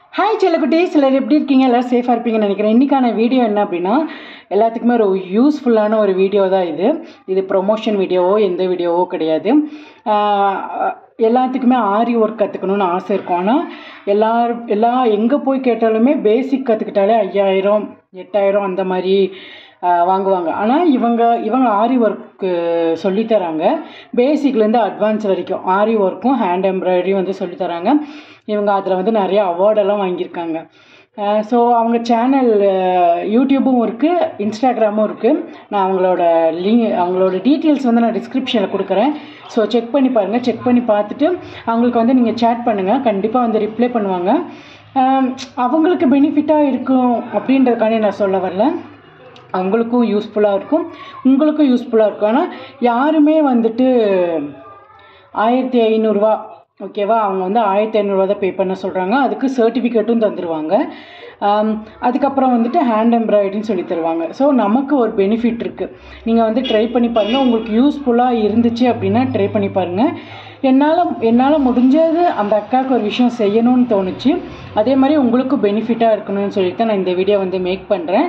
hi செல்லக்குட்டி சிலர் எப்படி இருக்கீங்க எல்லோரும் சேஃபாக இருப்பீங்கன்னு நினைக்கிறேன் இன்றைக்கான வீடியோ என்ன அப்படின்னா எல்லாத்துக்குமே ஒரு யூஸ்ஃபுல்லான ஒரு வீடியோ தான் இது இது ப்ரொமோஷன் வீடியோவோ எந்த வீடியோவோ கிடையாது ஆஹ் எல்லாத்துக்குமே ஆரி ஒர்க் கற்றுக்கணும்னு ஆசை இருக்கும் ஆனால் எல்லார் எல்லா எங்கே போய் கேட்டாலுமே பேசிக் கற்றுக்கிட்டாலே ஐயாயிரம் எட்டாயிரம் அந்த மாதிரி ஆஹ் வாங்குவாங்க ஆனால் இவங்க இவங்க ஆரி ஒர்க்கு சொல்லித்தராங்க பேசிக்லேருந்து அட்வான்ஸ் வரைக்கும் ஆரி ஒர்க்கும் ஹேண்ட் எம்ப்ராய்டரி வந்து சொல்லித்தராங்க இவங்க அதில் வந்து நிறைய அவார்டெல்லாம் வாங்கியிருக்காங்க ஸோ அவங்க சேனல் யூடியூப்பும் இருக்குது இன்ஸ்டாகிராமும் இருக்குது நான் அவங்களோட லிங்க் அவங்களோட டீட்டெயில்ஸ் வந்து நான் டிஸ்கிரிப்ஷனில் கொடுக்குறேன் ஸோ செக் பண்ணி பாருங்கள் செக் பண்ணி பார்த்துட்டு அவங்களுக்கு வந்து நீங்கள் சேட் பண்ணுங்கள் கண்டிப்பாக வந்து ரிப்ளை பண்ணுவாங்க ஆம், அவங்களுக்கு பெனிஃபிட்டாக இருக்கும் அப்படின்றதுக்காண்டி நான் சொல்ல வரல அவங்களுக்கும் யூஸ்ஃபுல்லாக இருக்கும் உங்களுக்கும் யூஸ்ஃபுல்லாக இருக்கும் ஆனால் யாருமே வந்துட்டு ஆயிரத்தி ஐநூறுரூவா ஓகேவா அவங்க வந்து ஆயிரத்தி ஐநூறுரூவா தான் பே பண்ண சொல்கிறாங்க அதுக்கு சர்டிஃபிகேட்டும் தந்துடுவாங்க ஆம், அதுக்கப்புறம் வந்துட்டு ஹேண்ட் எம்ப்ராய்டரின்னு சொல்லி தருவாங்க ஸோ நமக்கு ஒரு பெனிஃபிட் இருக்குது நீங்கள் வந்து ட்ரை பண்ணி பாருங்கள் உங்களுக்கு யூஸ்ஃபுல்லாக இருந்துச்சு அப்படின்னா ட்ரை பண்ணி பாருங்கள் என்னால் என்னால் முடிஞ்சது அந்த அக்காவுக்கு ஒரு விஷயம் செய்யணும்னு தோணுச்சு அதே மாதிரி உங்களுக்கும் பெனிஃபிட்டாக இருக்கணும்னு சொல்லிட்டு தான் நான் இந்த வீடியோ வந்து மேக் பண்ணுறேன்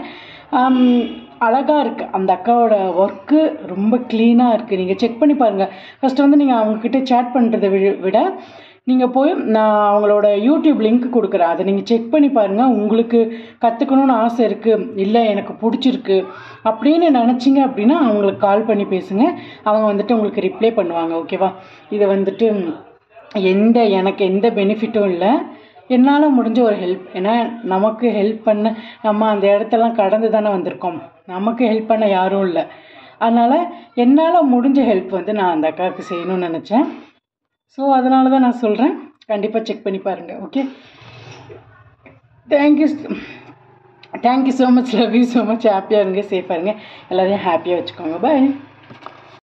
அழகாக இருக்குது அந்த அக்காவோட ஒர்க்கு ரொம்ப க்ளீனாக இருக்குது நீங்கள் செக் பண்ணி பாருங்கள் ஃபஸ்ட்டு வந்து நீங்கள் அவங்கக்கிட்ட சேட் பண்ணுறதை விட நீங்கள் போய் நான் அவங்களோட யூடியூப் லிங்க் கொடுக்குறேன் அதை நீங்கள் செக் பண்ணி பாருங்கள் உங்களுக்கு கற்றுக்கணும்னு ஆசை இருக்குது இல்லை எனக்கு பிடிச்சிருக்கு அப்படின்னு நினச்சிங்க அப்படின்னா அவங்களுக்கு கால் பண்ணி பேசுங்க அவங்க வந்துட்டு உங்களுக்கு ரிப்ளை பண்ணுவாங்க ஓகேவா இதை வந்துட்டு எந்த எனக்கு எந்த பெனிஃபிட்டும் இல்லை என்னால் முடிஞ்ச ஒரு ஹெல்ப் ஏன்னா நமக்கு ஹெல்ப் பண்ண நம்ம அந்த இடத்தெல்லாம் கடந்து தானே வந்திருக்கோம் நமக்கு ஹெல்ப் பண்ண யாரும் இல்லை அதனால் என்னால் முடிஞ்ச ஹெல்ப் வந்து நான் அந்த அக்காவுக்கு செய்யணும்னு நினச்சேன் ஸோ அதனால தான் நான் சொல்கிறேன் கண்டிப்பாக செக் பண்ணி பாருங்கள் okay thank you thank you so much love you so much ஹாப்பியாக இருங்க சேஃபாக இருங்க எல்லாரையும் ஹாப்பியாக வச்சுக்கோங்க பாய்